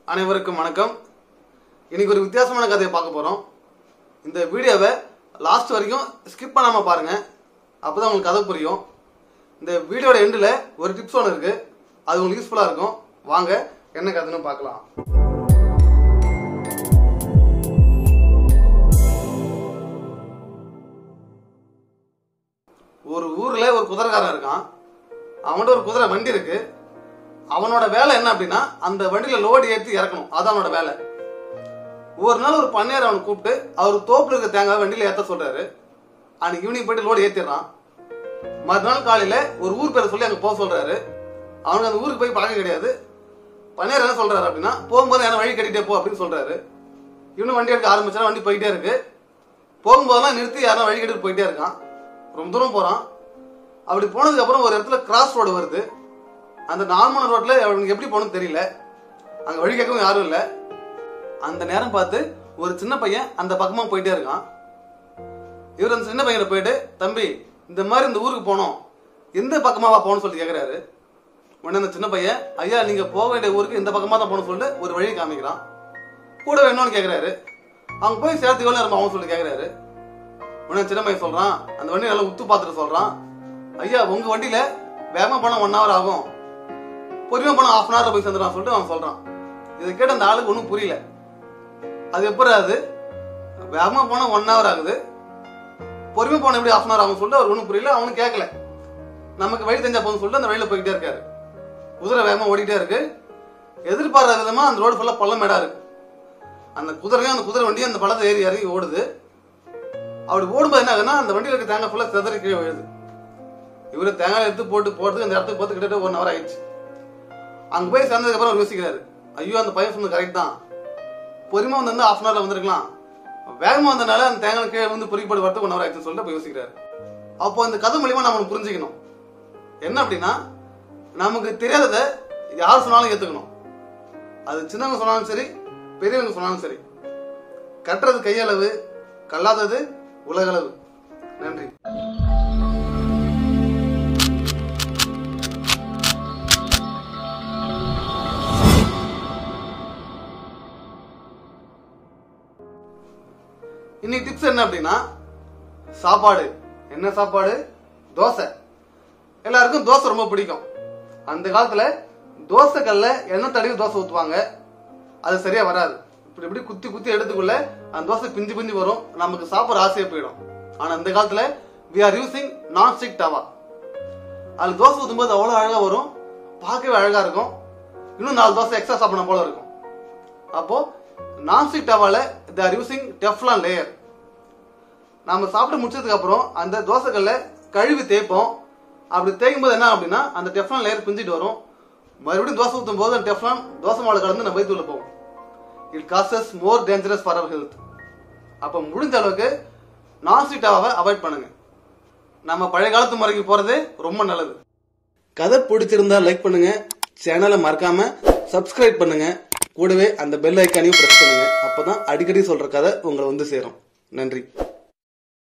அனைவருக்கும் வணக்கம் இன்னைக்கு ஒரு வித்தியாசமான கதையை பார்க்க போறோம் இந்த வீடியோவை லாஸ்ட் வரைக்கும் ஸ்கிப் பண்ணாம பாருங்க அப்பதான் உங்களுக்கு கதை புரியும் இந்த வீடியோட எண்டில் ஒரு டிப்ஸ் ஒன்று இருக்கு அது உங்களுக்கு யூஸ்ஃபுல்லா இருக்கும் வாங்க என்ன கதைன்னு பார்க்கலாம் ஒரு ஊர்ல ஒரு குதிரைக்காரன் இருக்கான் அவன்கிட்ட ஒரு குதிரை வண்டி இருக்கு அவனோட வேலை என்ன அப்படின்னா அந்த வண்டியில லோடு ஏற்றி இறக்கணும் அது அவனோட வேலை ஒரு நாள் ஒரு பண்ணையார் அவனை கூப்பிட்டு அவர் தோப்புல இருக்க தேங்காய் வண்டியில ஏத்த சொல்றாரு அன்னைக்கு ஈவினிங் போயிட்டு லோடு ஏத்திடுறான் மறுநாள் காலையில ஒரு ஊர் பேரை சொல்லி அங்க போக சொல்றாரு அவனுக்கு அந்த ஊருக்கு போய் பழக்கம் கிடையாது பண்ணையார் என்ன சொல்றாரு அப்படின்னா போகும்போது என்ன வழி கட்டிட்டே போ அப்படின்னு சொல்றாரு இவனு வண்டி எடுக்க ஆரம்பிச்சா வண்டி போயிட்டே இருக்கு போகும்போதெல்லாம் நிறுத்தி யாரும் வழி கட்டிட்டு போயிட்டே இருக்கான் ரொம்ப தூரம் போறான் அப்படி போனதுக்கு அப்புறம் ஒரு இடத்துல கிராஸ் ரோடு வருது அந்த நார்மலான ரோட்ல அவனுக்கு எப்படி போகணும்னு தெரியல அங்க வழி கேட்கவும் யாரும் இல்ல அந்த நேரம் பார்த்து ஒரு சின்ன பையன் அந்த பக்கமா போயிட்டே இருக்கான் இவர் அந்த சின்ன பையனை போயிட்டு தம்பி இந்த மாதிரி இந்த ஊருக்கு போனோம் எந்த பக்கமாவா போகணும்னு சொல்லி கேக்குறாரு உடனே அந்த சின்ன பையன் ஐயா நீங்க போக வேண்டிய ஊருக்கு இந்த பக்கமா தான் போகணும்னு சொல்லிட்டு ஒரு வழி காமிக்கிறான் கூட வேணும்னு கேக்குறாரு அவங்க போய் சேர்த்து எவ்வளவு நேரம் அவன் சொல்லி கேக்குறாரு உடனே சின்ன பையன் சொல்றான் அந்த வண்டி நல்லா உத்து பார்த்துட்டு சொல்றான் ஐயா உங்க வண்டியில வேகமா போனா ஒன் ஹவர் ஆகும் பொறுமையா போனா ஹாஃப் அன் ஹவர்ல போய் சேர்ந்துடான் சொல்லிட்டு அவன் சொல்றான் இதை கேட்ட அந்த ஆளுக்கு ஒன்றும் புரியல அது எப்படி அது வேகமா போனா ஒன் ஹவர் ஆகுது பொறுமையா போனா எப்படி ஹாஃப் அன் ஹவர் ஆகும் சொல்லிட்டு அவர் ஒன்றும் புரியல அவனும் கேட்கல நமக்கு வழி தெரிஞ்சா போதும் சொல்லிட்டு அந்த வழியில போய்கிட்டே இருக்காரு குதிரை வேகமா ஓடிட்டே இருக்கு எதிர்பாராத விதமா அந்த ரோடு ஃபுல்லா பள்ளம் மேடா இருக்கு அந்த குதிரையும் அந்த குதிரை வண்டியும் அந்த பள்ளத்தை ஏறி இறங்கி ஓடுது அப்படி ஓடும்போது என்ன ஆகுதுன்னா அந்த வண்டியில இருக்க தேங்காய் ஃபுல்லா சிதறி கீழே விழுது இவரு தேங்காய் எடுத்து போட்டு போறதுக்கு அந்த இடத்துக்கு பார்த்து கிட்டத்தட்ட ஒன் ஹவர் ஆயிடுச்சு அங்க போய் சேர்ந்ததுக்கு அப்புறம் அவர் யோசிக்கிறாரு ஐயோ அந்த பையன் சொன்னது கரெக்ட் தான் பொறுமை வந்து ஹாஃப் அன் ஹவர்ல வந்திருக்கலாம் வேகமா வந்தனால அந்த தேங்காய் கீழே வந்து பொறிக்கப்பட்டு வரதுக்கு ஒன் ஹவர் ஆயிடுச்சுன்னு சொல்லிட்டு போய் யோசிக்கிறாரு அப்போ இந்த கதை மூலியமா நம்ம ஒண்ணு புரிஞ்சுக்கணும் என்ன அப்படின்னா நமக்கு தெரியாததை யார் சொன்னாலும் ஏத்துக்கணும் அது சின்னவங்க சொன்னாலும் சரி பெரியவங்க சொன்னாலும் சரி கட்டுறது கையளவு கல்லாதது உலகளவு நன்றி இன்னைக்கு டிப்ஸ் என்ன அப்படின்னா சாப்பாடு என்ன சாப்பாடு தோசை எல்லாருக்கும் தோசை ரொம்ப பிடிக்கும் அந்த காலத்துல தோசை கல்ல எண்ணெய் தடவி தோசை ஊத்துவாங்க அது சரியா வராது இப்படி இப்படி குத்தி குத்தி எடுத்துக்குள்ள அந்த தோசை பிஞ்சு பிஞ்சு வரும் நமக்கு சாப்பிட ஆசையா போயிடும் ஆனா இந்த காலத்துல we are using nonstick tawa அதுல தோசை ஊத்தும்போது அவ்வளவு அழகா வரும் பார்க்கவே அழகா இருக்கும் இன்னும் நாலு தோசை எக்ஸ்ட்ரா சாப்பிடணும் போல இருக்கும் அப்போ நான்ஸ்டிக் டவால they are using Teflon layer நாம சாப்பிட்டு முடிச்சதுக்கு அப்புறம் அந்த தோசைக்கல்ல கழுவி தேய்ப்போம் அப்படி தேய்க்கும் போது என்ன அப்படின்னா அந்த டெஃப்லான் லேயர் பிஞ்சிட்டு வரும் மறுபடியும் தோசை ஊற்றும் போது அந்த டெஃப்லான் தோசை மாவு கலந்து நம்ம வயிற்றுல போகும் it causes more dangerous for our health அப்போ முடிஞ்ச அளவுக்கு நான்ஸ்டிக் டவாவை அவாய்ட் பண்ணுங்க நம்ம பழைய காலத்து முறைக்கு போறது ரொம்ப நல்லது கதை பிடிச்சிருந்தா லைக் பண்ணுங்க சேனலை மறக்காம சப்ஸ்கிரைப் பண்ணுங்க கூடவே அந்த பெல் ஐக்கானையும் பிரஸ் பண்ணுங்க அப்பதான் அடிக்கடி சொல்ற கதை உங்களை வந்து சேரும் நன்றி